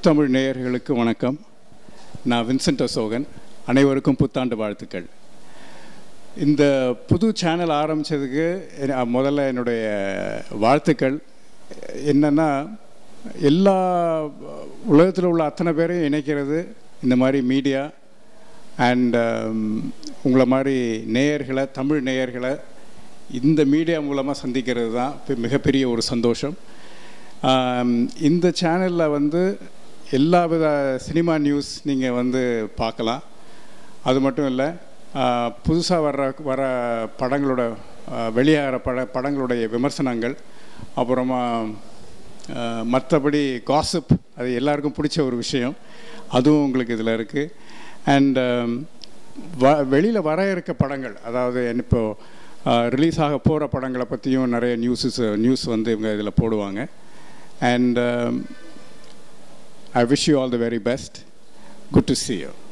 முத்தமிழ் நேயர்களுக்கு வணக்கம் நான் வின்சென்ட் அசோகன் அனைவருக்கும் புத்தாண்டு வாழ்த்துக்கள் இந்த புது சேனல் ஆரம்பித்ததுக்கு முதல்ல என்னுடைய வாழ்த்துக்கள் என்னென்னா எல்லா உலகத்தில் உள்ள அத்தனை பேரையும் இணைக்கிறது இந்த மாதிரி மீடியா அண்ட் உங்களை மாதிரி நேயர்களை தமிழ் நேயர்களை இந்த மீடியா மூலமாக சந்திக்கிறது தான் பெ- மிகப்பெரிய ஒரு சந்தோஷம் ஆம், இந்த சேனலில் வந்து எல்லா வித சினிமா நியூஸ் நீங்கள் வந்து பார்க்கலாம் அது மட்டும் இல்லை புதுசாக வர்ற வர படங்களோட ஆ, வெளியாகிற பட படங்களுடைய விமர்சனங்கள் அப்புறமா மற்றபடி காசிப் அது எல்லாருக்கும் பிடிச்ச ஒரு விஷயம் அதுவும் உங்களுக்கு இதில் இருக்குது அண்ட் வ வெளியில் வர இருக்க படங்கள் அதாவது இப்போ ரிலீஸ் ஆக போகிற படங்களை பற்றியும் நிறைய நியூஸஸ் நியூஸ் வந்து இவங்க இதில் போடுவாங்க and I wish you all the very best good to see you